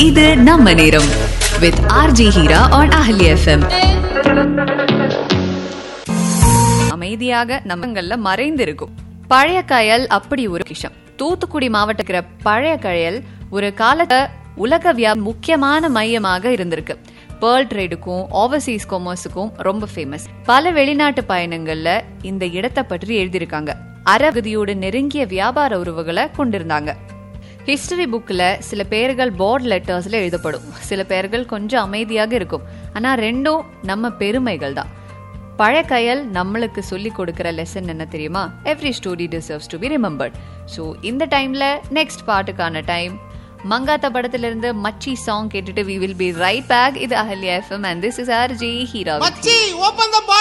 இது நம்ம நேரம் with RJ Heera on Ahalya FM அமைதியாக நம்மங்கள்ல மறைந்திருக்கும் பழைய கயல் அப்படி ஒரு விஷயம் தூத்துக்குடி மாவட்டக்கிற பழைய கயல் ஒரு காலத்த உலக வியா முக்கியமான மையமாக இருந்திருக்கு பேர்ல் ட்ரேடுக்கும் ஓவர்சீஸ் காமர்ஸுக்கும் ரொம்ப ஃபேமஸ் பல வெளிநாட்டு பயணங்கள்ல இந்த இடத்தை பற்றி எழுதியிருக்காங்க அரபகுதியோட நெருங்கிய வியாபார உறவுகளை கொண்டிருந்தாங்க ஹிஸ்டரி புக்கில் சில பேர்கள் போர்ட் லெட்டர்ஸில் எழுதப்படும் சில பேர்கள் கொஞ்சம் அமைதியாக இருக்கும் ஆனால் ரெண்டும் நம்ம பெருமைகள் தான் பழக்கயல் நம்மளுக்கு சொல்லி கொடுக்கிற லெசன் என்ன தெரியுமா every story deserves to be remembered so இந்த டைம்ல நெக்ஸ்ட் பாட்டுக்கான டைம் மங்காத்த படத்திலிருந்து மச்சி சாங் கேட்டுட்டு we will be right back இது Ahalya FM and this is R J Heera மச்சி ஓபன் த